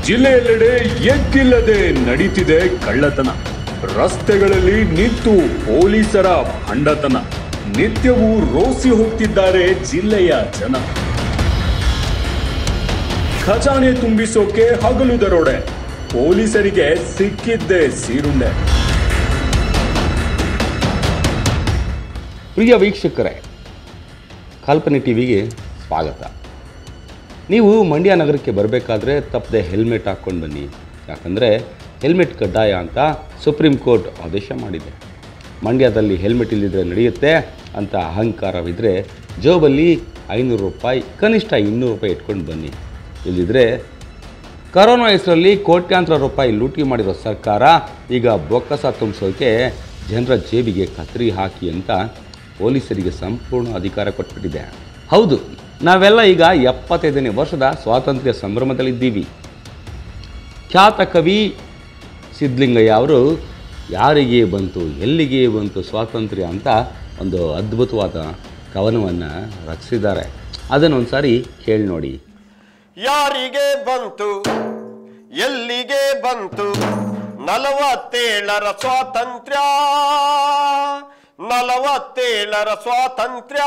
ಜಿಲ್ಲೆಯೆಲ್ಲೆಡೆ ಎಗ್ಗಿಲ್ಲದೆ ನಡೀತಿದೆ ಕಳ್ಳತನ ರಸ್ತೆಗಳಲ್ಲಿ ನಿಂತು ಪೊಲೀಸರ ಭಂಡತನ ನಿತ್ಯವೂ ರೋಸಿ ಹೋಗ್ತಿದ್ದಾರೆ ಜಿಲ್ಲೆಯ ಜನ ಖಜಾನೆ ತುಂಬಿಸೋಕೆ ಹಗಲು ದರೋಡೆ ಪೊಲೀಸರಿಗೆ ಸಿಕ್ಕಿದ್ದೇ ಸೀರುಂಡೆ ಪ್ರಿಯ ವೀಕ್ಷಕರೇ ಕಲ್ಪನೆ ಟಿವಿಗೆ ಸ್ವಾಗತ ನೀವು ಮಂಡ್ಯ ನಗರಕ್ಕೆ ಬರಬೇಕಾದ್ರೆ ತಪ್ಪದೆ ಹೆಲ್ಮೆಟ್ ಹಾಕ್ಕೊಂಡು ಬನ್ನಿ ಯಾಕಂದರೆ ಹೆಲ್ಮೆಟ್ ಕಡ್ಡಾಯ ಅಂತ ಸುಪ್ರೀಂ ಕೋರ್ಟ್ ಆದೇಶ ಮಾಡಿದೆ ಮಂಡ್ಯದಲ್ಲಿ ಹೆಲ್ಮೆಟ್ ಇಲ್ಲದಿದ್ದರೆ ನಡೆಯುತ್ತೆ ಅಂತ ಅಹಂಕಾರವಿದ್ದರೆ ಜೋಬಲ್ಲಿ ಐನೂರು ರೂಪಾಯಿ ಕನಿಷ್ಠ ಇನ್ನೂರು ರೂಪಾಯಿ ಇಟ್ಕೊಂಡು ಬನ್ನಿ ಇಲ್ಲದಿದ್ದರೆ ಕರೋನಾ ಹೆಸರಲ್ಲಿ ಕೋಟ್ಯಾಂತರ ರೂಪಾಯಿ ಲೂಟಿ ಮಾಡಿರೋ ಸರ್ಕಾರ ಈಗ ಬೊಕ್ಕಸ ತುಂಬಿಸೋಕೆ ಜನರ ಜೇಬಿಗೆ ಕತ್ರಿ ಹಾಕಿ ಅಂತ ಪೊಲೀಸರಿಗೆ ಸಂಪೂರ್ಣ ಅಧಿಕಾರ ಕೊಟ್ಬಿಟ್ಟಿದೆ ಹೌದು ನಾವೆಲ್ಲ ಈಗ ಎಪ್ಪತ್ತೈದನೇ ವರ್ಷದ ಸ್ವಾತಂತ್ರ್ಯ ಸಂಭ್ರಮದಲ್ಲಿದ್ದೀವಿ ಖ್ಯಾತ ಕವಿ ಸಿದ್ಧಲಿಂಗಯ್ಯ ಅವರು ಯಾರಿಗೆ ಬಂತು ಎಲ್ಲಿಗೆ ಬಂತು ಸ್ವಾತಂತ್ರ್ಯ ಅಂತ ಒಂದು ಅದ್ಭುತವಾದ ಕವನವನ್ನು ರಚಿಸಿದ್ದಾರೆ ಅದನ್ನು ಒಂದು ಸಾರಿ ಕೇಳಿ ನೋಡಿ ಯಾರಿಗೆ ಬಂತು ಎಲ್ಲಿಗೆ ಬಂತು ನಲವತ್ತೇಳರ ಸ್ವಾತಂತ್ರ್ಯ ನಲವತ್ತೇಳರ ಸ್ವಾತಂತ್ರ್ಯ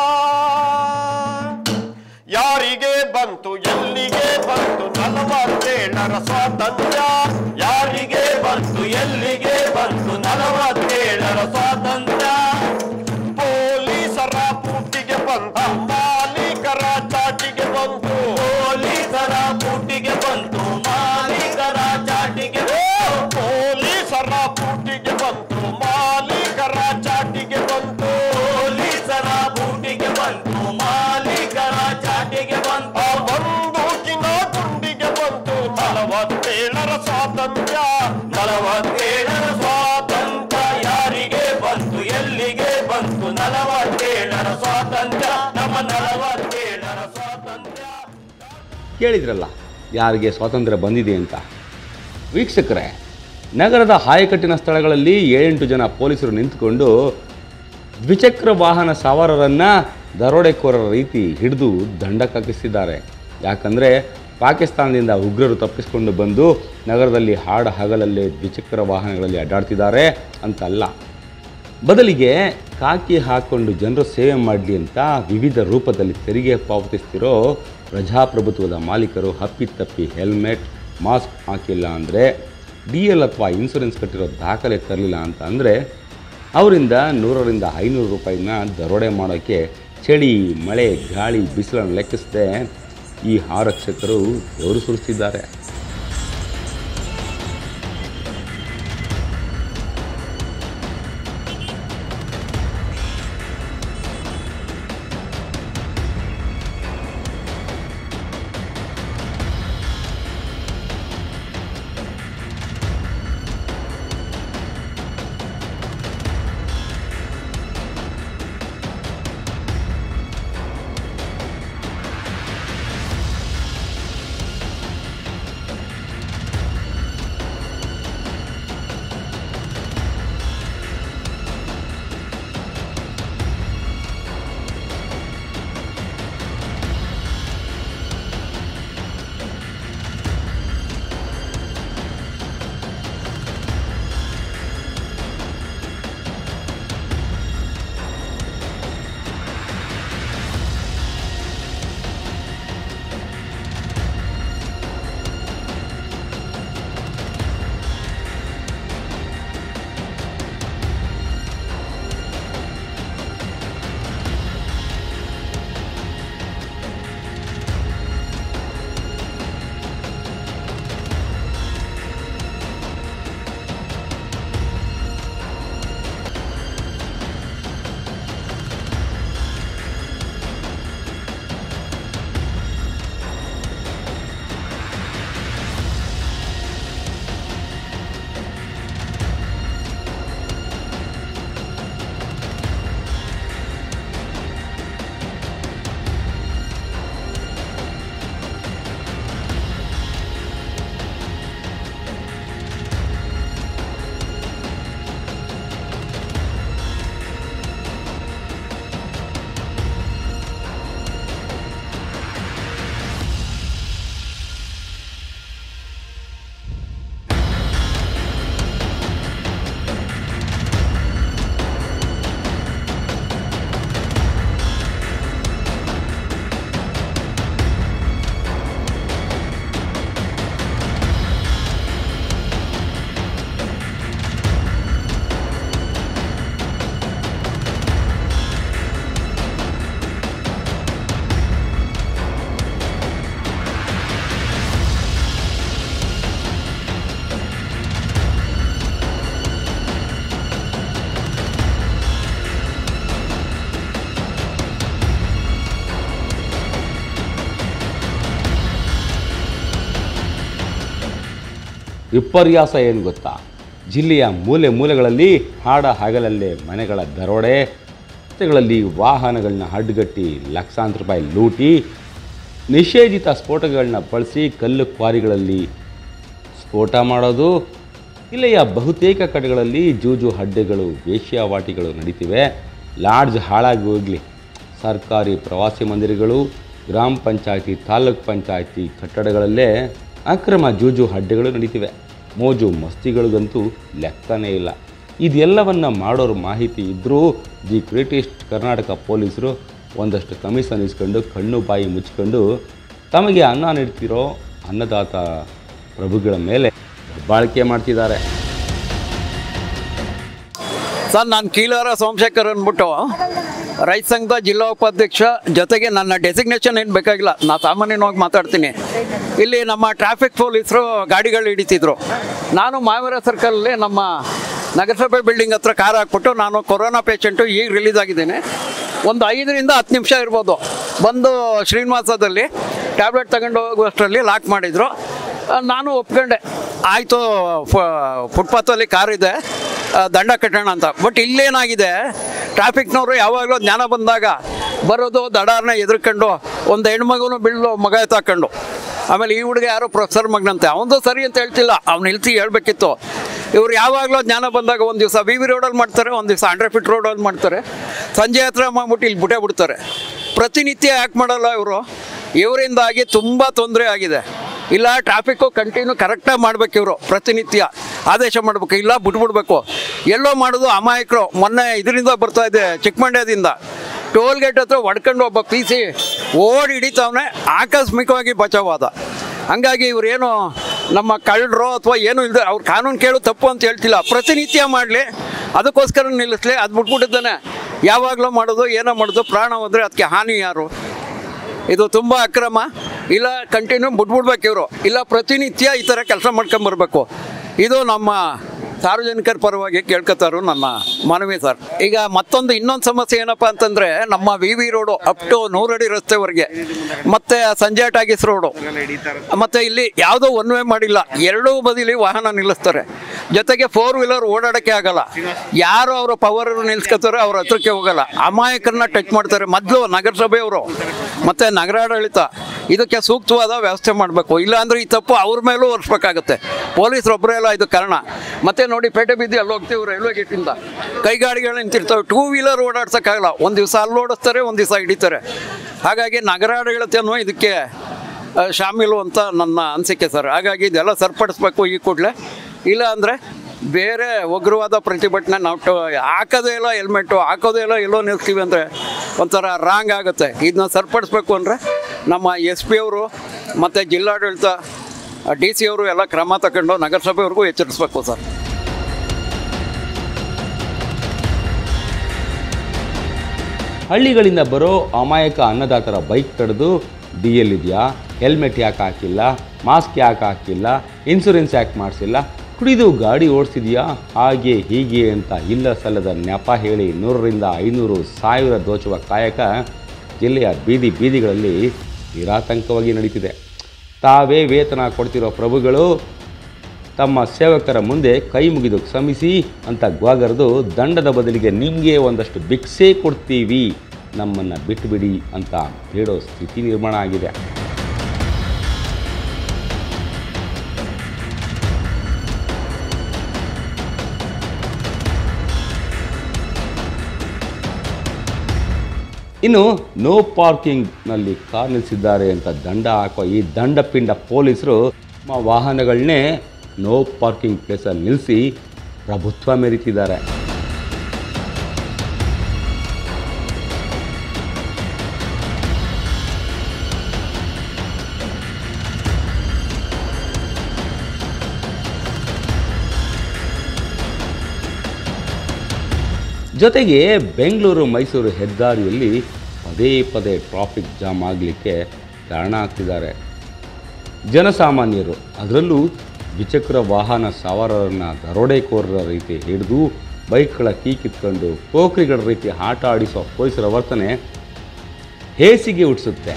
ಯಾರಿಗೆ ಬಂತು ಎಲ್ಲಿಗೆ ಬಂತು ನಲವತ್ತೇಳರ ಸ್ವಾತಂತ್ರ್ಯ ಯಾರಿಗೆ ಬಂತು ಎಲ್ಲಿಗೆ ಬಂತು ನಲವತ್ತೇಳರ ಸ್ವಾತಂತ್ರ್ಯ ಪೊಲೀಸರ ಪೂಟಿಗೆ ಬಂತು ಮಾಲೀಕರ ಚಾಟಿಗೆ ಬಂತು ಪೊಲೀಸರ ಪೂಟಿಗೆ ಬಂತು ಮಾಲೀಕರ ಚಾಟಿಗೆ ಪೊಲೀಸರ ಪೂಟಿಗೆ ಬಂತು ಮಾಲೀಕರ ಚಾಟಿಗೆ ಬಂತು ಪೊಲೀಸರ ಪೂಟಿಗೆ ಬಂತು ಮಾಲೀಕರ ಚಾಟಿಗೆ ಬಂತು ಬಂದೂಕಿನ ಗುಂಡಿಗೆ ಬಂತು ನಲವತ್ತೇಳರ ಸ್ವಾತಂತ್ರ್ಯ ನಲವತ್ತೇಳರ ಸ್ವಾತಂತ್ರ್ಯ ಯಾರಿಗೆ ಬಂತು ಎಲ್ಲಿಗೆ ಬಂತು ನಲವತ್ತೇಳರ ಸ್ವಾತಂತ್ರ್ಯ ನಮ್ಮ ನಲವತ್ತೇಳರ ಸ್ವಾತಂತ್ರ್ಯ ಕೇಳಿದ್ರಲ್ಲ ಯಾರಿಗೆ ಸ್ವಾತಂತ್ರ್ಯ ಬಂದಿದೆ ಅಂತ ವೀಕ್ಷಕರೇ ನಗರದ ಆಯಕಟ್ಟಿನ ಸ್ಥಳಗಳಲ್ಲಿ ಏಳೆಂಟು ಜನ ಪೊಲೀಸರು ನಿಂತುಕೊಂಡು ದ್ವಿಚಕ್ರ ವಾಹನ ಸವಾರರನ್ನು ದರೋಡೆಕೋರರ ರೀತಿ ಹಿಡಿದು ದಂಡಕ್ಕಾಕಿಸಿದ್ದಾರೆ ಯಾಕಂದರೆ ಪಾಕಿಸ್ತಾನದಿಂದ ಉಗ್ರರು ತಪ್ಪಿಸಿಕೊಂಡು ಬಂದು ನಗರದಲ್ಲಿ ಹಾಡ ಹಗಲಲ್ಲೇ ದ್ವಿಚಕ್ರ ವಾಹನಗಳಲ್ಲಿ ಅಡ್ಡಾಡ್ತಿದ್ದಾರೆ ಅಂತಲ್ಲ ಬದಲಿಗೆ ಕಾಕಿ ಹಾಕ್ಕೊಂಡು ಜನರು ಸೇವೆ ಮಾಡಲಿ ಅಂತ ವಿವಿಧ ರೂಪದಲ್ಲಿ ತೆರಿಗೆ ಪಾವತಿಸ್ತಿರೋ ಪ್ರಜಾಪ್ರಭುತ್ವದ ಮಾಲೀಕರು ಹಪ್ಪಿತಪ್ಪಿ ಹೆಲ್ಮೆಟ್ ಮಾಸ್ಕ್ ಹಾಕಿಲ್ಲ ಅಂದರೆ ಡಿ ಎಲ್ ಅಥವಾ ಇನ್ಸೂರೆನ್ಸ್ ಕಟ್ಟಿರೋ ದಾಖಲೆ ತರಲಿಲ್ಲ ಅಂತ ಅಂದರೆ ಅವರಿಂದ ನೂರರಿಂದ ಐನೂರು ರೂಪಾಯಿನ ದರೋಡೆ ಮಾಡೋಕ್ಕೆ ಚಳಿ ಮಳೆ ಗಾಳಿ ಬಿಸಿಲನ್ನು ಲೆಕ್ಕಿಸದೆ ಈ ಆರಕ್ಷಕರು ಬೆವರು ಸುರಿಸ್ತಿದ್ದಾರೆ ವಿಪರ್ಯಾಸ ಏನು ಗೊತ್ತಾ ಜಿಲ್ಲೆಯ ಮೂಲೆ ಮೂಲೆಗಳಲ್ಲಿ ಹಾಡ ಹಗಲಲ್ಲೇ ಮನೆಗಳ ದರೋಡೆ ರಸ್ತೆಗಳಲ್ಲಿ ವಾಹನಗಳನ್ನ ಅಡ್ಡಗಟ್ಟಿ ಲಕ್ಷಾಂತರ ರೂಪಾಯಿ ಲೂಟಿ ನಿಷೇಧಿತ ಸ್ಫೋಟಗಳನ್ನ ಬಳಸಿ ಕಲ್ಲು ಕ್ವಾರಿಗಳಲ್ಲಿ ಸ್ಫೋಟ ಮಾಡೋದು ಜಿಲ್ಲೆಯ ಬಹುತೇಕ ಕಡೆಗಳಲ್ಲಿ ಜೂಜು ಅಡ್ಡೆಗಳು ವೇಶ್ಯಾವಾಟಿಗಳು ನಡೀತಿವೆ ಲಾಡ್ಜ್ ಹಾಳಾಗಿ ಹೋಗಲಿ ಸರ್ಕಾರಿ ಪ್ರವಾಸಿ ಮಂದಿರಗಳು ಗ್ರಾಮ ಪಂಚಾಯತಿ ತಾಲೂಕ್ ಪಂಚಾಯತಿ ಕಟ್ಟಡಗಳಲ್ಲೇ ಅಕ್ರಮ ಜೂಜು ಅಡ್ಡೆಗಳು ನಡೀತಿವೆ ಮೋಜು ಮಸ್ತಿಗಳಿಗಂತೂ ಲೆಕ್ಕನೇ ಇಲ್ಲ ಇದೆಲ್ಲವನ್ನ ಮಾಡೋರ ಮಾಹಿತಿ ಇದ್ದರೂ ದಿ ಗ್ರೇಟೆಸ್ಟ್ ಕರ್ನಾಟಕ ಪೊಲೀಸರು ಒಂದಷ್ಟು ಕಮಿಷನ್ ಇಸ್ಕೊಂಡು ಕಣ್ಣು ಬಾಯಿ ಮುಚ್ಕೊಂಡು ತಮಗೆ ಅನ್ನ ನೀಡ್ತಿರೋ ಅನ್ನದಾತ ಪ್ರಭುಗಳ ಮೇಲೆ ಬಾಳಿಕೆ ಮಾಡ್ತಿದ್ದಾರೆ ಸರ್ ನಾನು ಕೀಲಾರ ಸೋಮಶೇಖರ್ ಅಂದ್ಬಿಟ್ಟು ರೈತ ಸಂಘದ ಜಿಲ್ಲಾ ಉಪಾಧ್ಯಕ್ಷ ಜೊತೆಗೆ ನನ್ನ ಡೆಸಿಗ್ನೇಷನ್ ಏನು ಬೇಕಾಗಿಲ್ಲ ನಾನು ಸಾಮಾನ್ಯವಾಗಿ ಮಾತಾಡ್ತೀನಿ ಇಲ್ಲಿ ನಮ್ಮ ಟ್ರಾಫಿಕ್ ಪೊಲೀಸರು ಗಾಡಿಗಳು ಹಿಡಿತಿದ್ರು ನಾನು ಮಾವೇರ ಸರ್ಕಲಲ್ಲಿ ನಮ್ಮ ನಗರಸಭೆ ಬಿಲ್ಡಿಂಗ್ ಹತ್ರ ಕಾರ್ ಹಾಕ್ಬಿಟ್ಟು ನಾನು ಕೊರೋನಾ ಪೇಷಂಟು ಈಗ ರಿಲೀಸ್ ಆಗಿದ್ದೀನಿ ಒಂದು ಐದರಿಂದ ಹತ್ತು ನಿಮಿಷ ಇರ್ಬೋದು ಬಂದು ಶ್ರೀನಿವಾಸದಲ್ಲಿ ಟ್ಯಾಬ್ಲೆಟ್ ತಗೊಂಡು ಹೋಗುವಷ್ಟರಲ್ಲಿ ಲಾಕ್ ಮಾಡಿದರು ಆ, ನಾನು ಒಪ್ಕೊಂಡೆ ಆಯಿತು ಫುಟ್ಪಾತಲ್ಲಿ ಕಾರ್ ಇದೆ ಆ, ದಂಡ ಕಟ್ಟೋಣ ಅಂತ ಬಟ್ ಇಲ್ಲೇನಾಗಿದೆ ಟ್ರಾಫಿಕ್ನವರು ಯಾವಾಗಲೂ ಜ್ಞಾನ ಬಂದಾಗ ಬರೋದು ದಡಾರನ್ನ ಎದುರ್ಕೊಂಡು ಒಂದು ಹೆಣ್ಮಗುನು ಬೀಳೋ ಮಗ ಎತ್ತಾಕೊಂಡು ಆಮೇಲೆ ಈ ಹುಡುಗ ಯಾರೋ ಪ್ರೊಫೆಸರ್ ಮಗನಂತೆ ಅವನದು ಸರಿ ಅಂತ ಹೇಳ್ತಿಲ್ಲ ಅವ್ನು ನಿಲ್ಸಿ ಹೇಳ್ಬೇಕಿತ್ತು ಇವ್ರು ಯಾವಾಗಲೂ ಜ್ಞಾನ ಬಂದಾಗ ಒಂದು ದಿವಸ ವಿ ವಿ ರೋಡಲ್ಲಿ ಮಾಡ್ತಾರೆ ಒಂದು ದಿವಸ ಹಂಡ್ರೆಡ್ ಫೀಟ್ ರೋಡಲ್ಲಿ ಮಾಡ್ತಾರೆ ಸಂಜೆ ಹತ್ರ ಮಾಡ್ಬಿಟ್ಟು ಇಲ್ಲಿ ಬುಟೆ ಬಿಡ್ತಾರೆ ಪ್ರತಿನಿತ್ಯ ಯಾಕೆ ಮಾಡಲ್ಲ ಇವರು ಇವರಿಂದಾಗಿ ತುಂಬ ತೊಂದರೆ ಆಗಿದೆ ಇಲ್ಲ ಟ್ರಾಫಿಕ್ಕು ಕಂಟಿನ್ಯೂ ಕರೆಕ್ಟಾಗಿ ಮಾಡ್ಬೇಕು ಇವರು ಪ್ರತಿನಿತ್ಯ ಆದೇಶ ಮಾಡಬೇಕು ಇಲ್ಲ ಬಿಟ್ಬಿಡ್ಬೇಕು ಎಲ್ಲೋ ಮಾಡೋದು ಅಮಾಯಕರು ಮೊನ್ನೆ ಇದರಿಂದ ಬರ್ತಾ ಇದೆ ಚಿಕ್ಕಮಂಡ್ಯದಿಂದ ಟೋಲ್ ಗೇಟ್ ಹತ್ರ ಹೊಡ್ಕೊಂಡು ಒಬ್ಬ ಪಿ ಸಿ ಓಡಿ ಹಿಡಿತಾವನೆ ಆಕಸ್ಮಿಕವಾಗಿ ಬಚಾವಾದ ಹಂಗಾಗಿ ಇವರೇನು ನಮ್ಮ ಕಳ್ಳರು ಅಥವಾ ಏನು ಇಲ್ಲದೆ ಅವ್ರು ಕಾನೂನು ಕೇಳು ತಪ್ಪು ಅಂತ ಹೇಳ್ತಿಲ್ಲ ಪ್ರತಿನಿತ್ಯ ಮಾಡಲಿ ಅದಕ್ಕೋಸ್ಕರ ನಿಲ್ಲಿಸ್ಲಿ ಅದು ಬಿಟ್ಬಿಟ್ಟಿದ್ದಾನೆ ಯಾವಾಗಲೂ ಮಾಡೋದು ಏನೋ ಮಾಡೋದು ಪ್ರಾಣ ಹೋದರೆ ಅದಕ್ಕೆ ಹಾನಿ ಯಾರು ಇದು ತುಂಬ ಅಕ್ರಮ ಇಲ್ಲ ಕಂಟಿನ್ಯೂ ಬಿಟ್ಬಿಡ್ಬೇಕು ಇವರು ಇಲ್ಲ ಪ್ರತಿನಿತ್ಯ ಈ ಥರ ಕೆಲಸ ಮಾಡ್ಕೊಂಬರ್ಬೇಕು ಇದು ನಮ್ಮ ಸಾರ್ವಜನಿಕರ ಪರವಾಗಿ ಕೇಳ್ಕೊತಾರು ನನ್ನ ಮನವಿ ಸರ್ ಈಗ ಮತ್ತೊಂದು ಇನ್ನೊಂದು ಸಮಸ್ಯೆ ಏನಪ್ಪ ಅಂತಂದರೆ ನಮ್ಮ V V road up to ನೂರಡಿ ರಸ್ತೆವರೆಗೆ ಮತ್ತು ಸಂಜೆ ಟಾಗಿಸ್ ರೋಡು ಮತ್ತು ಇಲ್ಲಿ ಯಾವುದೋ ಒನ್ ವೇ ಮಾಡಿಲ್ಲ ಎರಡೂ ಬದಿಲಿ ವಾಹನ ನಿಲ್ಲಿಸ್ತಾರೆ ಜೊತೆಗೆ ಫೋರ್ ವೀಲರ್ ಓಡಾಡೋಕ್ಕೆ ಆಗಲ್ಲ ಯಾರು ಅವರ ಪವರ್ ನಿಲ್ಸ್ಕೊತಾರೆ ಅವ್ರ ಹತ್ರಕ್ಕೆ ಹೋಗಲ್ಲ ಅಮಾಯಕರನ್ನ ಟಚ್ ಮಾಡ್ತಾರೆ ಮೊದಲು ನಗರಸಭೆಯವರು ಮತ್ತು ನಗರಾಡಳಿತ ಇದಕ್ಕೆ ಸೂಕ್ತವಾದ ವ್ಯವಸ್ಥೆ ಮಾಡಬೇಕು ಇಲ್ಲಾಂದ್ರೆ ಈ ತಪ್ಪು ಅವ್ರ ಮೇಲೂ ಒರೆಸ್ಬೇಕಾಗತ್ತೆ ಪೊಲೀಸರು ಒಬ್ಬರೇ ಅಲ್ಲ ಇದು ಕಾರಣ ಮತ್ತೆ ನೋಡಿ ಪೇಟೆ ಬಿದ್ದು ಅಲ್ಲಿ ಹೋಗ್ತೀವಿ ರೈಲ್ವೆ ಗೇಟಿಂದ ಕೈಗಾಡಿಗಳು ನಿಂತಿರ್ತವೆ ಟೂ ವೀಲರ್ ಓಡಾಡ್ಸೋಕ್ಕಾಗಲ್ಲ ಒಂದು ದಿವಸ ಅಲ್ಲಿ ಓಡಿಸ್ತಾರೆ ಒಂದು ದಿವಸ ಹಿಡಿತಾರೆ ಹಾಗಾಗಿ ನಗರಾಡಳಿತನೂ ಇದಕ್ಕೆ ಆ, ಶಾಮೀಲು ಅಂತ ನನ್ನ ಅನಿಸಿಕೆ ಸರ್ ಹಾಗಾಗಿ ಇದೆಲ್ಲ ಸರಿಪಡಿಸ್ಬೇಕು ಈ ಕೂಡಲೇ ಇಲ್ಲ ಅಂದರೆ ಬೇರೆ ಉಗ್ರವಾದ ಪ್ರತಿಭಟನೆ ನಾವು ಟೊ ಹಾಕೋದೇ ಇಲ್ಲ ಹೆಲ್ಮೆಟ್ಟು ಹಾಕೋದೇ ಇಲ್ಲ ಎಲ್ಲೋ ನಿಲ್ಸ್ತೀವಿ ಅಂದರೆ ಒಂಥರ ರಾಂಗ್ ಆಗುತ್ತೆ ಇದನ್ನ ಸರಿಪಡಿಸ್ಬೇಕು ಅಂದರೆ ನಮ್ಮ ಎಸ್ ಪಿ ಅವರು ಮತ್ತು ಜಿಲ್ಲಾಡಳಿತ ಡಿ ಸಿ ಅವರು ಎಲ್ಲ ಕ್ರಮ ತಗೊಂಡು ನಗರಸಭೆವರೆಗೂ ಎಚ್ಚರಿಸ್ಬೇಕು ಸರ್ ಹಳ್ಳಿಗಳಿಂದ ಬರೋ ಅಮಾಯಕ ಅನ್ನದಾತರ ಬೈಕ್ ತಡೆದು ಡಿ ಎಲ್ ಇದೆಯಾ ಹೆಲ್ಮೆಟ್ ಯಾಕೆ ಹಾಕಿಲ್ಲ ಮಾಸ್ಕ್ ಯಾಕೆ ಹಾಕಿಲ್ಲ ಇನ್ಸೂರೆನ್ಸ್ ಯಾಕೆ ಮಾಡಿಸಿಲ್ಲ ಕುಡಿದು ಗಾಡಿ ಓಡಿಸಿದ್ಯಾ ಹಾಗೆ ಹೀಗೆ ಅಂತ ಇಲ್ಲ ಸಲ್ಲದ ನೆಪ ಹೇಳಿ ನೂರರಿಂದ ಐನೂರು ಸಾವಿರ ದೋಚುವ ಕಾಯಕ ಜಿಲ್ಲೆಯ ಬೀದಿ ಬೀದಿಗಳಲ್ಲಿ ನಿರಾತಂಕವಾಗಿ ನಡೀತಿದೆ ತಾವೇ ವೇತನ ಕೊಡ್ತಿರೋ ಪ್ರಭುಗಳು ತಮ್ಮ ಸೇವಕರ ಮುಂದೆ ಕೈ ಮುಗಿದು ಕ್ಷಮಿಸಿ ಅಂತ ಗ್ವಾಗರ್ದು ದಂಡದ ಬದಲಿಗೆ ನಿಮಗೆ ಒಂದಷ್ಟು ಭಿಕ್ಷೆ ಕೊಡ್ತೀವಿ ನಮ್ಮನ್ನು ಬಿಟ್ಟುಬಿಡಿ ಅಂತ ಬೇಡೋ ಸ್ಥಿತಿ ನಿರ್ಮಾಣ ಆಗಿದೆ ಇನ್ನು ನೋ ಪಾರ್ಕಿಂಗ್ನಲ್ಲಿ ಕಾರ್ ನಿಲ್ಲಿಸಿದ್ದಾರೆ ಅಂತ ದಂಡ ಹಾಕೋ ಈ ದಂಡಪಿಂಡ ಪೊಲೀಸರು ತಮ್ಮ ವಾಹನಗಳನ್ನೇ ನೋ ಪಾರ್ಕಿಂಗ್ ಪ್ಲೇಸಲ್ಲಿ ನಿಲ್ಲಿಸಿ ಪ್ರಭುತ್ವ ಮೆರೀತಿದ್ದಾರೆ ಜೊತೆಗೆ ಬೆಂಗಳೂರು ಮೈಸೂರು ಹೆದ್ದಾರಿಯಲ್ಲಿ ಪದೇ ಪದೇ ಟ್ರಾಫಿಕ್ ಜಾಮ್ ಆಗಲಿಕ್ಕೆ ಕಾರಣ ಆಗ್ತಿದ್ದಾರೆ ಜನಸಾಮಾನ್ಯರು ಅದರಲ್ಲೂ ದ್ವಿಚಕ್ರ ವಾಹನ ಸವಾರರನ್ನ ದರೋಡೆಕೋರರ ರೀತಿ ಹಿಡಿದು ಬೈಕ್ಗಳ ಕೀ ಕಿತ್ಕೊಂಡು ಪೋಖ್ರಿಗಳ ರೀತಿ ಆಟ ಆಡಿಸೋ ಪೊಲೀಸರ ವರ್ತನೆ ಹೇಸಿಗೆ ಹುಟ್ಟಿಸುತ್ತೆ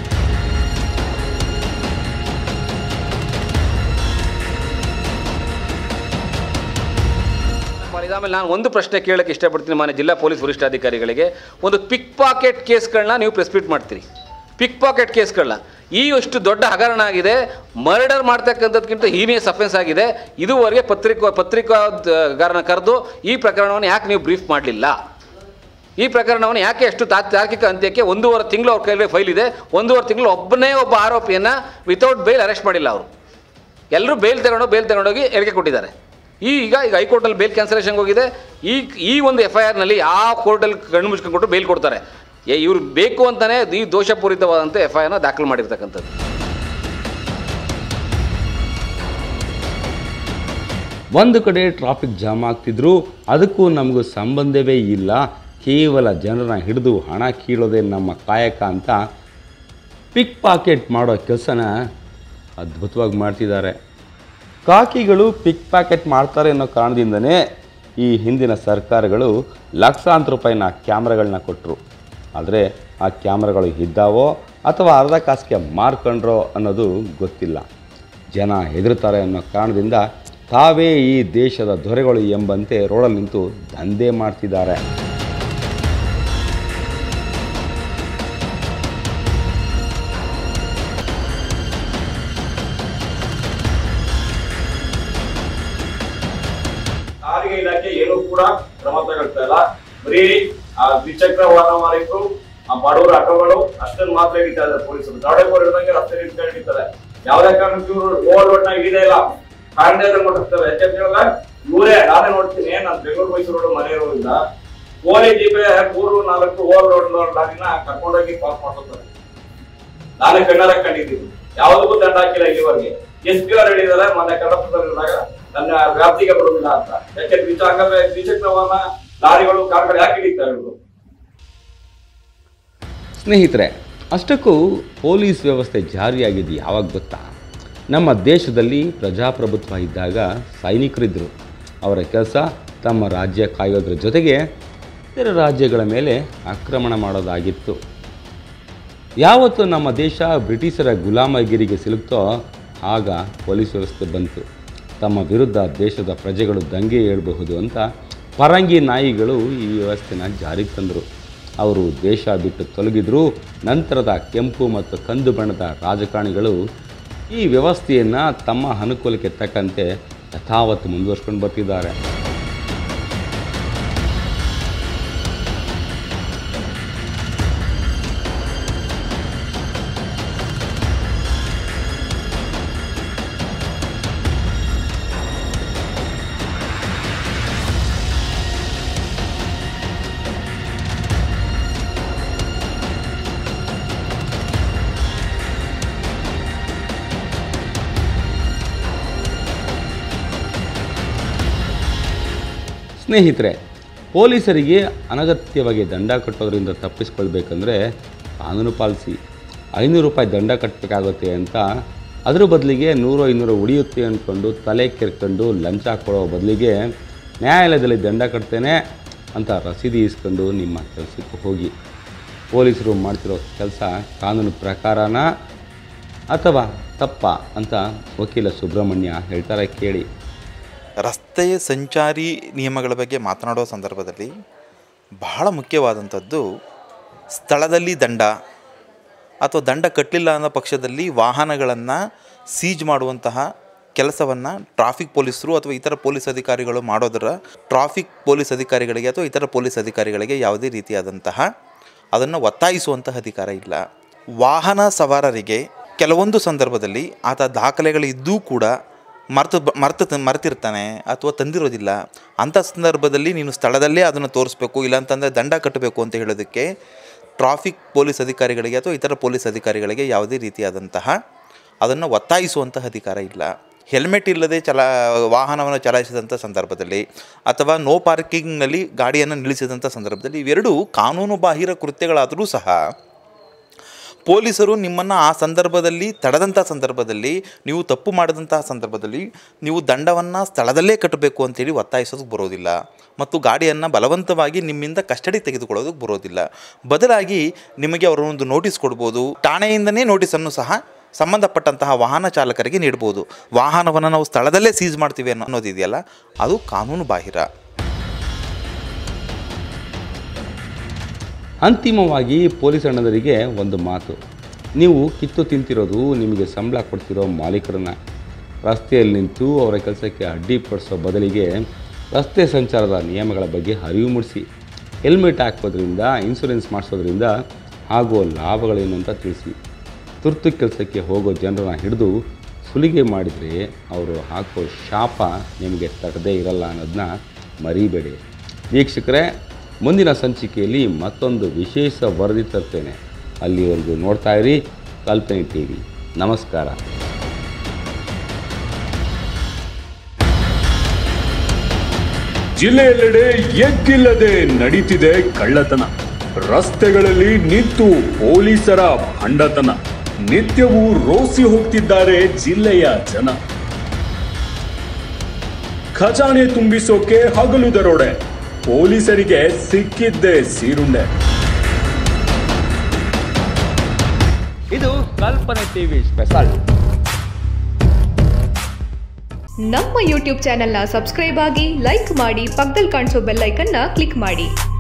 ಆಯ್ತು ಆಮೇಲೆ ನಾನು ಒಂದು ಪ್ರಶ್ನೆ ಕೇಳಕ್ಕೆ ಇಷ್ಟಪಡ್ತೀನಿ ಮಾನ್ಯ ಜಿಲ್ಲಾ ಪೊಲೀಸ್ ವರಿಷ್ಠಾಧಿಕಾರಿಗಳಿಗೆ ಒಂದು ಪಿಕ್ ಪಾಕೆಟ್ ಕೇಸ್ಗಳನ್ನ ನೀವು ಪ್ರೆಸ್ಪೀಟ್ ಮಾಡ್ತೀರಿ ಪಿಕ್ ಪಾಕೆಟ್ ಕೇಸ್ಗಳನ್ನ ಈ ಅಷ್ಟು ದೊಡ್ಡ ಹಗರಣ ಆಗಿದೆ ಮರ್ಡರ್ ಮಾಡ್ತಕ್ಕಂಥದ್ಕಿಂತ ಹೀನಿಯಸ್ ಅಫೆನ್ಸ್ ಆಗಿದೆ ಇದುವರೆಗೆ ಪತ್ರಿಕಾ ಪತ್ರಿಕಾಗಾರನ ಕರೆದು ಈ ಪ್ರಕರಣವನ್ನು ಯಾಕೆ ನೀವು ಬ್ರೀಫ್ ಮಾಡಲಿಲ್ಲ ಈ ಪ್ರಕರಣವನ್ನು ಯಾಕೆ ಅಷ್ಟು ತಾ- ತಾರ್ಕಿಕ ಅಂತ್ಯಕ್ಕೆ ಒಂದೂವರೆ ತಿಂಗಳು ಅವ್ರ ಕೈಯಲ್ಲಿ ಫೈಲ್ ಇದೆ ಒಂದೂವರೆ ತಿಂಗಳು ಒಬ್ಬನೇ ಒಬ್ಬ ಆರೋಪಿಯನ್ನು ವಿತೌಟ್ ಬೇಲ್ ಅರೆಸ್ಟ್ ಮಾಡಿಲ್ಲ ಅವರು ಎಲ್ಲರೂ ಬೇಲ್ ತಗೊಂಡು ಬೇಲ್ ತಗೊಂಡೋಗಿ ಹೇಳಿಕೆ ಕೊಟ್ಟಿದ್ದಾರೆ ಈ ಈಗ ಈಗ ಹೈಕೋರ್ಟಲ್ಲಿ ಬೇಲ್ ಕ್ಯಾನ್ಸಲೇಷನ್ಗೆ ಹೋಗಿದೆ ಈ ಈ ಒಂದು ಎಫ್ ಐ ಆರ್ನಲ್ಲಿ ಯಾವ ಕೋರ್ಟಲ್ಲಿ ಕಣ್ಣು ಮುಚ್ಕೊಂಡು ಕೊಟ್ಟು ಬೇಲ್ ಕೊಡ್ತಾರೆ ಏ ಇವ್ರು ಬೇಕು ಅಂತಲೇ ಈ ದೋಷಪೂರಿತವಾದಂಥ ಎಫ್ ಐ ಆರ್ನ ದಾಖಲು ಮಾಡಿರ್ತಕ್ಕಂಥದ್ದು ಒಂದು ಕಡೆ ಟ್ರಾಫಿಕ್ ಜಾಮ್ ಆಗ್ತಿದ್ರು ಅದಕ್ಕೂ ನಮಗೂ ಸಂಬಂಧವೇ ಇಲ್ಲ ಕೇವಲ ಜನರನ್ನ ಹಿಡಿದು ಹಣ ಕೀಳೋದೇ ನಮ್ಮ ಕಾಯಕ ಅಂತ ಪಿಕ್ ಪಾಕೆಟ್ ಮಾಡೋ ಕೆಲಸನ ಅದ್ಭುತವಾಗಿ ಮಾಡ್ತಿದ್ದಾರೆ ಕಾಕಿಗಳು ಪಿಕ್ ಪ್ಯಾಕೆಟ್ ಮಾಡ್ತಾರೆ ಅನ್ನೋ ಕಾರಣದಿಂದನೇ ಈ ಹಿಂದಿನ ಸರ್ಕಾರಗಳು ಲಕ್ಷಾಂತರ ರೂಪಾಯಿನ ಕ್ಯಾಮ್ರಾಗಳನ್ನ ಕೊಟ್ಟರು ಆದರೆ ಆ ಕ್ಯಾಮ್ರಾಗಳು ಇದ್ದಾವೋ ಅಥವಾ ಅರ್ಧ ಕಾಸಿಗೆ ಮಾರ್ಕೊಂಡ್ರೋ ಅನ್ನೋದು ಗೊತ್ತಿಲ್ಲ ಜನ ಹೆದರ್ತಾರೆ ಅನ್ನೋ ಕಾರಣದಿಂದ ತಾವೇ ಈ ದೇಶದ ದೊರೆಗಳು ಎಂಬಂತೆ ರೋಡಲ್ಲಿ ನಿಂತು ದಂಧೆ ಮಾಡ್ತಿದ್ದಾರೆ ಸಾರಿಗೆ ಇಲಾಖೆ ಏನೂ ಕೂಡ ಕ್ರಮ ತಗೊಳ್ತಾ ಇಲ್ಲ ಬರೀ ಆ ದ್ವಿಚಕ್ರ ವಾಹನ ಮಾಲೀಕರು ಆ ಬಡವರ ಆಟೋಗಳು ಅಷ್ಟನ್ನು ಮಾತ್ರ ಹಿಡಿತಾ ಇದ್ದಾರೆ ಪೊಲೀಸರು ದಾವಣಗೆರೆ ಹಿಡಿದಂಗೆ ರಸ್ತೆ ನಿಂತ್ಕೊಂಡು ಹಿಡಿತಾರೆ ಯಾವ್ದೇ ಕಾರಣಕ್ಕೂ ಇವರು ಓವರ್ ರೋಡ್ ನಾಗ ಹಿಡಿದೇ ಇಲ್ಲ ಕಾರಣದೇ ಕೊಟ್ಟಿರ್ತಾರೆ ಯಾಕಂತ ಹೇಳಿದ್ರೆ ಇವರೇ ನಾನೇ ನೋಡ್ತೀನಿ ನಾನು ಬೆಂಗಳೂರು ಮೈಸೂರು ರೋಡ್ ಮನೆ ಇರೋದ್ರಿಂದ ಓಲಿ ಜೀಪೆ ಮೂರು ನಾಲ್ಕು ಓವರ್ ರೋಡ್ ಲಾರಿನ ಕರ್ಕೊಂಡೋಗಿ ಪಾಸ್ ಮಾಡ್ತಾರೆ ನಾನೇ ಕಣ್ಣಾರ ಕಂಡಿದ್ದೀನಿ ಯಾವುದಕ್ಕೂ ದಂಡ ಹಾಕಿಲ್ಲ ಇಲ್ಲಿವರೆಗೆ ಎಸ್ ಪಿ ಅವ್ರು ಹೇಳಿದಾರೆ ಮೊನ್ನೆ ಕನ್ನಡದಲ್ಲಿರುವಾಗ ನನ್ನ ವ್ಯಾಪ್ತಿಗೆ ಬರುವುದಿಲ್ಲ ಅಂತ ಯಾಕೆ ದ್ವಿಚ ಹಾಗಾದ್ರೆ ದ್ವಿಚಕ್ರ ವಾಹನ ಲಾರಿಗಳು ಕಾರ್ಗಳು ಯಾಕೆ ಹಿಡಿತಾರೆ ಇವರು ಸ್ನೇಹಿತರೆ ಅಷ್ಟಕ್ಕೂ ಪೊಲೀಸ್ ವ್ಯವಸ್ಥೆ ಜಾರಿಯಾಗಿದ್ದು ಯಾವಾಗ ಗೊತ್ತಾ ನಮ್ಮ ದೇಶದಲ್ಲಿ ಪ್ರಜಾಪ್ರಭುತ್ವ ಇದ್ದಾಗ ಸೈನಿಕರಿದ್ದರು ಅವರ ಕೆಲಸ ತಮ್ಮ ರಾಜ್ಯ ಕಾಯೋದ್ರ ಜೊತೆಗೆ ಇತರ ರಾಜ್ಯಗಳ ಮೇಲೆ ಆಕ್ರಮಣ ಮಾಡೋದಾಗಿತ್ತು ಯಾವತ್ತು ನಮ್ಮ ದೇಶ ಬ್ರಿಟಿಷರ ಗುಲಾಮಗಿರಿಗೆ ಸಿಲುಕ್ತೋ ಆಗ ಪೊಲೀಸ್ ವ್ಯವಸ್ಥೆ ಬಂತು ತಮ್ಮ ವಿರುದ್ಧ ದೇಶದ ಪ್ರಜೆಗಳು ದಂಗೆ ಏಳಬಹುದು ಅಂತ ಪರಂಗಿ ನಾಯಿಗಳು ಈ ವ್ಯವಸ್ಥೆನ ಜಾರಿಗೆ ತಂದರು ಅವರು ದೇಶ ಬಿಟ್ಟು ತೊಲಗಿದ್ರು ನಂತರದ ಕೆಂಪು ಮತ್ತು ಕಂದು ಬಣ್ಣದ ರಾಜಕಾರಣಿಗಳು ಈ ವ್ಯವಸ್ಥೆಯನ್ನು ತಮ್ಮ ಅನುಕೂಲಕ್ಕೆ ತಕ್ಕಂತೆ ಯಥಾವತ್ತು ಮುಂದುವರ್ಸ್ಕೊಂಡು ಬರ್ತಿದ್ದಾರೆ ಸ್ನೇಹಿತರೆ ಪೊಲೀಸರಿಗೆ ಅನಗತ್ಯವಾಗಿ ದಂಡ ಕಟ್ಟೋದ್ರಿಂದ ತಪ್ಪಿಸ್ಕೊಳ್ಬೇಕಂದ್ರೆ ಕಾನೂನು ಪಾಲಿಸಿ ಐನೂರು ರೂಪಾಯಿ ದಂಡ ಕಟ್ಟಬೇಕಾಗುತ್ತೆ ಅಂತ ಅದ್ರ ಬದಲಿಗೆ ನೂರು ಐನೂರು ಉಳಿಯುತ್ತೆ ಅಂದ್ಕೊಂಡು ತಲೆ ಕೆರ್ಕೊಂಡು ಲಂಚ ಕೊಡೋ ಬದಲಿಗೆ ನ್ಯಾಯಾಲಯದಲ್ಲಿ ದಂಡ ಕಟ್ತೇನೆ ಅಂತ ರಸೀದಿ ಇಸ್ಕೊಂಡು ನಿಮ್ಮ ಕೆಲಸಕ್ಕೆ ಹೋಗಿ ಪೊಲೀಸರು ಮಾಡ್ತಿರೋ ಕೆಲಸ ಕಾನೂನು ಪ್ರಕಾರನ ಅಥವಾ ತಪ್ಪ ಅಂತ ವಕೀಲ ಸುಬ್ರಹ್ಮಣ್ಯ ಹೇಳ್ತಾರೆ ಕೇಳಿ ರಸ್ತೆ ಸಂಚಾರಿ ನಿಯಮಗಳ ಬಗ್ಗೆ ಮಾತನಾಡೋ ಸಂದರ್ಭದಲ್ಲಿ ಬಹಳ ಮುಖ್ಯವಾದಂಥದ್ದು ಸ್ಥಳದಲ್ಲಿ ದಂಡ ಅಥವಾ ದಂಡ ಕಟ್ಟಲಿಲ್ಲ ಅನ್ನೋ ಪಕ್ಷದಲ್ಲಿ ವಾಹನಗಳನ್ನು ಸೀಜ್ ಮಾಡುವಂತಹ ಕೆಲಸವನ್ನು ಟ್ರಾಫಿಕ್ ಪೊಲೀಸರು ಅಥವಾ ಇತರ ಪೊಲೀಸ್ ಅಧಿಕಾರಿಗಳು ಮಾಡೋದರ ಟ್ರಾಫಿಕ್ ಪೊಲೀಸ್ ಅಧಿಕಾರಿಗಳಿಗೆ ಅಥವಾ ಇತರ ಪೊಲೀಸ್ ಅಧಿಕಾರಿಗಳಿಗೆ ಯಾವುದೇ ರೀತಿಯಾದಂತಹ ಅದನ್ನು ಒತ್ತಾಯಿಸುವಂತಹ ಅಧಿಕಾರ ಇಲ್ಲ ವಾಹನ ಸವಾರರಿಗೆ ಕೆಲವೊಂದು ಸಂದರ್ಭದಲ್ಲಿ ಆತ ದಾಖಲೆಗಳಿದ್ದೂ ಕೂಡ ಮರ್ತು ಬ- ಮರ್ತು ಮರ್ತಿರ್ತಾನೆ ಅಥವಾ ತಂದಿರೋದಿಲ್ಲ ಅಂಥ ಸಂದರ್ಭದಲ್ಲಿ ನೀನು ಸ್ಥಳದಲ್ಲೇ ಅದನ್ನು ತೋರಿಸ್ಬೇಕು ಇಲ್ಲಾಂತಂದರೆ ದಂಡ ಕಟ್ಟಬೇಕು ಅಂತ ಹೇಳೋದಕ್ಕೆ ಟ್ರಾಫಿಕ್ ಪೊಲೀಸ್ ಅಧಿಕಾರಿಗಳಿಗೆ ಅಥವಾ ಇತರ ಪೊಲೀಸ್ ಅಧಿಕಾರಿಗಳಿಗೆ ಯಾವುದೇ ರೀತಿಯಾದಂತಹ ಅದನ್ನು ಒತ್ತಾಯಿಸುವಂತಹ ಅಧಿಕಾರ ಇಲ್ಲ ಹೆಲ್ಮೆಟ್ ಇಲ್ಲದೆ ಚಲ ವಾಹನವನ್ನು ಚಲಾಯಿಸಿದಂಥ ಸಂದರ್ಭದಲ್ಲಿ ಅಥವಾ ನೋ ಪಾರ್ಕಿಂಗ್ನಲ್ಲಿ ಗಾಡಿಯನ್ನು ನಿಲ್ಲಿಸಿದಂಥ ಸಂದರ್ಭದಲ್ಲಿ ಇವೆರಡೂ ಕಾನೂನು ಬಾಹಿರ ಕೃತ್ಯಗಳಾದರೂ ಸಹ ಪೊಲೀಸರು ನಿಮ್ಮನ್ನು ಆ ಸಂದರ್ಭದಲ್ಲಿ ತಡೆದಂಥ ಸಂದರ್ಭದಲ್ಲಿ ನೀವು ತಪ್ಪು ಮಾಡಿದಂತಹ ಸಂದರ್ಭದಲ್ಲಿ ನೀವು ದಂಡವನ್ನು ಸ್ಥಳದಲ್ಲೇ ಕಟ್ಟಬೇಕು ಅಂತೇಳಿ ಒತ್ತಾಯಿಸೋದಕ್ಕೆ ಬರೋದಿಲ್ಲ ಮತ್ತು ಗಾಡಿಯನ್ನು ಬಲವಂತವಾಗಿ ನಿಮ್ಮಿಂದ ಕಸ್ಟಡಿ ತೆಗೆದುಕೊಳ್ಳೋದಕ್ಕೆ ಬರೋದಿಲ್ಲ ಬದಲಾಗಿ ನಿಮಗೆ ಅವರು ಒಂದು ನೋಟಿಸ್ ಕೊಡ್ಬೋದು ಠಾಣೆಯಿಂದನೇ ನೋಟಿಸನ್ನು ಸಹ ಸಂಬಂಧಪಟ್ಟಂತಹ ವಾಹನ ಚಾಲಕರಿಗೆ ನೀಡ್ಬೋದು ವಾಹನವನ್ನು ನಾವು ಸ್ಥಳದಲ್ಲೇ ಸೀಸ್ ಮಾಡ್ತೀವಿ ಅನ್ನೋ ಅನ್ನೋದಿದೆಯಲ್ಲ ಅದು ಕಾನೂನು ಬಾಹಿರ ಅಂತಿಮವಾಗಿ ಪೊಲೀಸ್ ಅಣ್ಣದರಿಗೆ ಒಂದು ಮಾತು ನೀವು ಕಿತ್ತು ತಿಂತಿರೋದು ನಿಮಗೆ ಸಂಬಳ ಕೊಡ್ತಿರೋ ಮಾಲೀಕರನ್ನ ರಸ್ತೆಯಲ್ಲಿ ನಿಂತು ಅವರ ಕೆಲಸಕ್ಕೆ ಅಡ್ಡಿಪಡಿಸೋ ಬದಲಿಗೆ ರಸ್ತೆ ಸಂಚಾರದ ನಿಯಮಗಳ ಬಗ್ಗೆ ಅರಿವು ಮೂಡಿಸಿ ಹೆಲ್ಮೆಟ್ ಹಾಕೋದ್ರಿಂದ ಇನ್ಶೂರೆನ್ಸ್ ಮಾಡಿಸೋದ್ರಿಂದ ಆಗುವ ಲಾಭಗಳೇನು ಅಂತ ತಿಳಿಸಿ ತುರ್ತು ಕೆಲಸಕ್ಕೆ ಹೋಗೋ ಜನರನ್ನ ಹಿಡಿದು ಸುಲಿಗೆ ಮಾಡಿದರೆ ಅವರು ಹಾಕೋ ಶಾಪ ನಿಮಗೆ ತಗದೇ ಇರಲ್ಲ ಅನ್ನೋದನ್ನ ಮರಿಬೇಡಿ ವೀಕ್ಷಕರೇ ಮುಂದಿನ ಸಂಚಿಕೆಯಲ್ಲಿ ಮತ್ತೊಂದು ವಿಶೇಷ ವರದಿ ತರ್ತೇನೆ ಅಲ್ಲಿವರೆಗೂ ನೋಡ್ತಾ ಇರಿ ಕಲ್ಪನೆ ಟಿ ವಿ ನಮಸ್ಕಾರ ಜಿಲ್ಲೆಯೆಲ್ಲೆಡೆ ಎಗ್ಗಿಲ್ಲದೆ ನಡೀತಿದೆ ಕಳ್ಳತನ ರಸ್ತೆಗಳಲ್ಲಿ ನಿಂತು ಪೊಲೀಸರ ಭಂಡತನ ನಿತ್ಯವೂ ರೋಸಿ ಹೋಗ್ತಿದ್ದಾರೆ ಜಿಲ್ಲೆಯ ಜನ ಖಜಾನೆ ತುಂಬಿಸೋಕೆ ಹಗಲು ದರೋಡೆ ಪೊಲೀಸರಿಗೆ ಸಿಕ್ಕಿದ್ದೇ ಸೀರುಂಡೆ ಇದು ಕಲ್ಪನೆ ಟಿ ವಿ ಸ್ಪೆಷಲ್ ನಮ್ಮ ಯೂಟ್ಯೂಬ್ ಚಾನೆಲ್ನ ಸಬ್ಸ್ಕ್ರೈಬ್ ಆಗಿ ಲೈಕ್ ಮಾಡಿ ಪಕ್ಕದಲ್ಲಿ ಕಾಣಿಸೋ ಬೆಲ್ ಐಕನ್ನ ಕ್ಲಿಕ್ ಮಾಡಿ